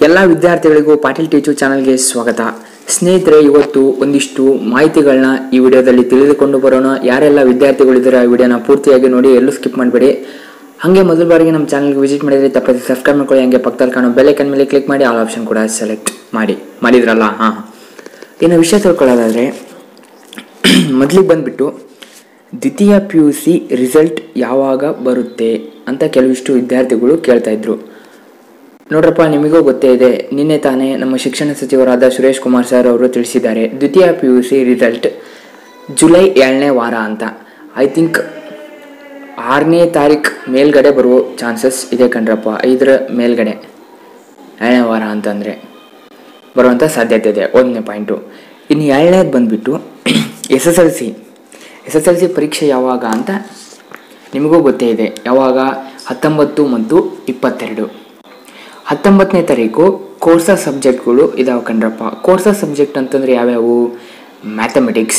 ಎಲ್ಲ ವಿದ್ಯಾರ್ಥಿಗಳಿಗೂ ಪಾಟೀಲ್ ಟೀಚು ಚಾನಲ್ಗೆ ಸ್ವಾಗತ ಸ್ನೇಹಿತರೆ ಇವತ್ತು ಒಂದಿಷ್ಟು ಮಾಹಿತಿಗಳನ್ನ ಈ ವಿಡಿಯೋದಲ್ಲಿ ತಿಳಿದುಕೊಂಡು ಬರೋಣ ಯಾರೆಲ್ಲ ವಿದ್ಯಾರ್ಥಿಗಳಿದ್ದಾರೆ ಆ ವಿಡಿಯೋನ ಪೂರ್ತಿಯಾಗಿ ನೋಡಿ ಎಲ್ಲೂ ಸ್ಕಿಪ್ ಮಾಡಬೇಡಿ ಹಾಗೆ ಮೊದಲ ಬಾರಿಗೆ ನಮ್ಮ ಚಾನಲ್ಗೆ ವಿಸಿಟ್ ಮಾಡಿದರೆ ತಪ್ಪದೆ ಸಬ್ಸ್ಕ್ರೈಬ್ ಮಾಡ್ಕೊಳ್ಳಿ ಹಂಗೆ ಪಕ್ಕದಲ್ಲಿ ಕಾಣೋ ಬೆಲ್ಲೈಕನ್ ಮೇಲೆ ಕ್ಲಿಕ್ ಮಾಡಿ ಆಲ್ ಆಪ್ಷನ್ ಕೂಡ ಸೆಲೆಕ್ಟ್ ಮಾಡಿ ಮಾಡಿದ್ರಲ್ಲ ಹಾಂ ಇನ್ನು ವಿಷಯ ತಿಳ್ಕೊಳ್ಳೋದಾದರೆ ಮೊದಲಿಗೆ ಬಂದ್ಬಿಟ್ಟು ದ್ವಿತೀಯ ಪಿ ಯು ಸಿ ರಿಸಲ್ಟ್ ಯಾವಾಗ ಬರುತ್ತೆ ಅಂತ ಕೆಲವಿಷ್ಟು ವಿದ್ಯಾರ್ಥಿಗಳು ಕೇಳ್ತಾ ಇದ್ರು ನೋಡ್ರಪ್ಪ ನಿಮಗೂ ಗೊತ್ತೇ ಇದೆ ನಿನ್ನೆ ತಾನೇ ನಮ್ಮ ಶಿಕ್ಷಣ ಸಚಿವರಾದ ಸುರೇಶ್ ಕುಮಾರ್ ಸರ್ ಅವರು ತಿಳಿಸಿದ್ದಾರೆ ದ್ವಿತೀಯ P U C result July ಏಳನೇ ವಾರ ಅಂತ ಐ ಥಿಂಕ್ ಆರನೇ ತಾರೀಕು ಮೇಲ್ಗಡೆ ಬರುವ ಚಾನ್ಸಸ್ ಇದೆ ಕಣ್ರಪ್ಪ ಐದರ ಮೇಲ್ಗಡೆ ಏಳನೇ ವಾರ ಅಂತಂದರೆ ಬರುವಂಥ ಸಾಧ್ಯತೆ ಇದೆ ಒಂದನೇ ಪಾಯಿಂಟು ಇನ್ನು ಏಳನೇದು ಬಂದುಬಿಟ್ಟು S S L C S S L C ಪರೀಕ್ಷೆ ಯಾವಾಗ ಅಂತ ನಿಮಗೂ ಗೊತ್ತೇ ಇದೆ ಯಾವಾಗ ಹತ್ತೊಂಬತ್ತು ಮತ್ತು ಇಪ್ಪತ್ತೆರಡು ಹತ್ತೊಂಬತ್ತನೇ ತಾರೀಕು ಕೋರ್ಸ ಸಬ್ಜೆಕ್ಟ್ಗಳು ಇದಾವೆ ಕಣ್ರಪ್ಪ ಕೋರ್ಸ ಸಬ್ಜೆಕ್ಟ್ ಅಂತಂದರೆ ಯಾವ್ಯಾವು ಮ್ಯಾಥಮೆಟಿಕ್ಸ್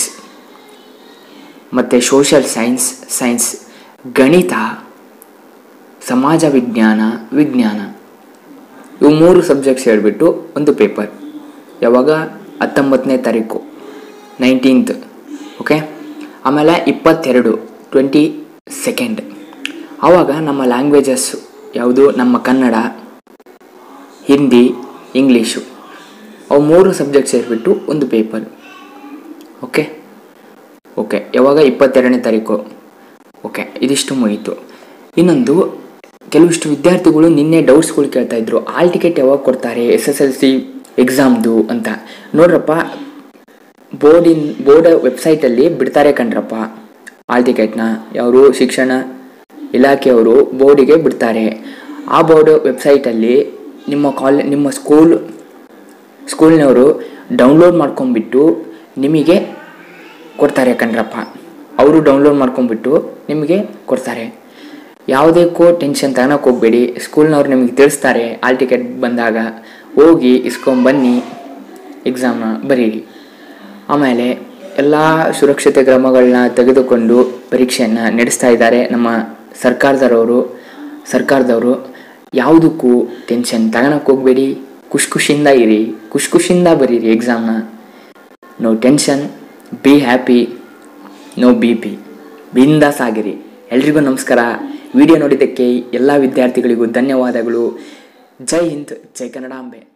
ಮತ್ತು ಸೋಷಿಯಲ್ ಸೈನ್ಸ್ ಸೈನ್ಸ್ ಗಣಿತ ಸಮಾಜ ವಿಜ್ಞಾನ ವಿಜ್ಞಾನ ಇವು ಮೂರು ಸಬ್ಜೆಕ್ಟ್ಸ್ ಹೇಳಿಬಿಟ್ಟು ಒಂದು ಪೇಪರ್ ಯಾವಾಗ ಹತ್ತೊಂಬತ್ತನೇ ತಾರೀಕು ನೈನ್ಟೀನ್ತ್ ಓಕೆ ಆಮೇಲೆ ಇಪ್ಪತ್ತೆರಡು ಟ್ವೆಂಟಿ ಸೆಕೆಂಡ್ ಆವಾಗ ನಮ್ಮ ಲ್ಯಾಂಗ್ವೇಜಸ್ ಯಾವುದು ನಮ್ಮ ಕನ್ನಡ ಹಿಂದಿ ಇಂಗ್ಲೀಷು ಅವು ಮೂರು ಸಬ್ಜೆಕ್ಟ್ ಸೇರಿಬಿಟ್ಟು ಒಂದು ಪೇಪರ್ ಓಕೆ ಓಕೆ ಯಾವಾಗ ಇಪ್ಪತ್ತೆರಡನೇ ತಾರೀಕು ಓಕೆ ಇದಿಷ್ಟು ಮುಗೀತು ಇನ್ನೊಂದು ಕೆಲವಿಷ್ಟು ವಿದ್ಯಾರ್ಥಿಗಳು ನಿನ್ನೆ ಡೌಟ್ಸ್ಗಳು ಕೇಳ್ತಾ ಇದ್ರು ಆಲ್ ಟಿಕೆಟ್ ಯಾವಾಗ ಕೊಡ್ತಾರೆ ಎಸ್ ಎಸ್ ಎಲ್ ಸಿ ಎಕ್ಸಾಮ್ದು ಅಂತ ನೋಡ್ರಪ್ಪ ಬೋರ್ಡಿನ ಬೋರ್ಡ್ ವೆಬ್ಸೈಟಲ್ಲಿ ಬಿಡ್ತಾರೆ ಕಣ್ರಪ್ಪ ಆಲ್ ಟಿಕೆಟ್ನ ಅವರು ಶಿಕ್ಷಣ ಇಲಾಖೆಯವರು ಬೋರ್ಡಿಗೆ ಬಿಡ್ತಾರೆ ಆ ಬೋರ್ಡ್ ವೆಬ್ಸೈಟಲ್ಲಿ ನಿಮ್ಮ ಕಾಲೇ ನಿಮ್ಮ ಸ್ಕೂಲ್ ಸ್ಕೂಲ್ನವರು ಡೌನ್ಲೋಡ್ ಮಾಡ್ಕೊಂಬಿಟ್ಟು ನಿಮಗೆ ಕೊಡ್ತಾರೆ ಕಣ್ರಪ್ಪ ಅವರು ಡೌನ್ಲೋಡ್ ಮಾಡ್ಕೊಂಬಿಟ್ಟು ನಿಮಗೆ ಕೊಡ್ತಾರೆ ಯಾವುದಕ್ಕೂ ಟೆನ್ಷನ್ ತಗೊಳಕ್ಕೆ ಹೋಗಬೇಡಿ ಸ್ಕೂಲ್ನವ್ರು ನಿಮಗೆ ತಿಳಿಸ್ತಾರೆ ಆಲ್ ಟಿಕೆಟ್ ಬಂದಾಗ ಹೋಗಿ ಇಸ್ಕೊಂಬನ್ನಿ ಎಕ್ಸಾಮ್ನ ಬರೀರಿ ಆಮೇಲೆ ಎಲ್ಲ ಸುರಕ್ಷತೆ ಕ್ರಮಗಳನ್ನ ತೆಗೆದುಕೊಂಡು ಪರೀಕ್ಷೆಯನ್ನು ನಡೆಸ್ತಾ ಇದ್ದಾರೆ ನಮ್ಮ ಸರ್ಕಾರದವರು ಸರ್ಕಾರದವರು ಯಾವುದಕ್ಕೂ ಟೆನ್ಷನ್ ತಗೊಳಕ್ಕೆ ಹೋಗಬೇಡಿ ಖುಷಿ ಖುಷಿಯಿಂದ ಇರಿ ಖುಷಿ ಖುಷಿಯಿಂದ ಬರೀರಿ ಎಕ್ಸಾಮ್ನ no tension be happy no B P ಬಿಂದಾಸ್ ಆಗಿರಿ ಎಲ್ರಿಗೂ ನಮಸ್ಕಾರ ವಿಡಿಯೋ ನೋಡಿದ್ದಕ್ಕೆ ಎಲ್ಲ ವಿದ್ಯಾರ್ಥಿಗಳಿಗೂ ಧನ್ಯವಾದಗಳು ಜೈ ಹಿಂದ್ ಜೈ ಕನ್ನಡಾಂಬೆ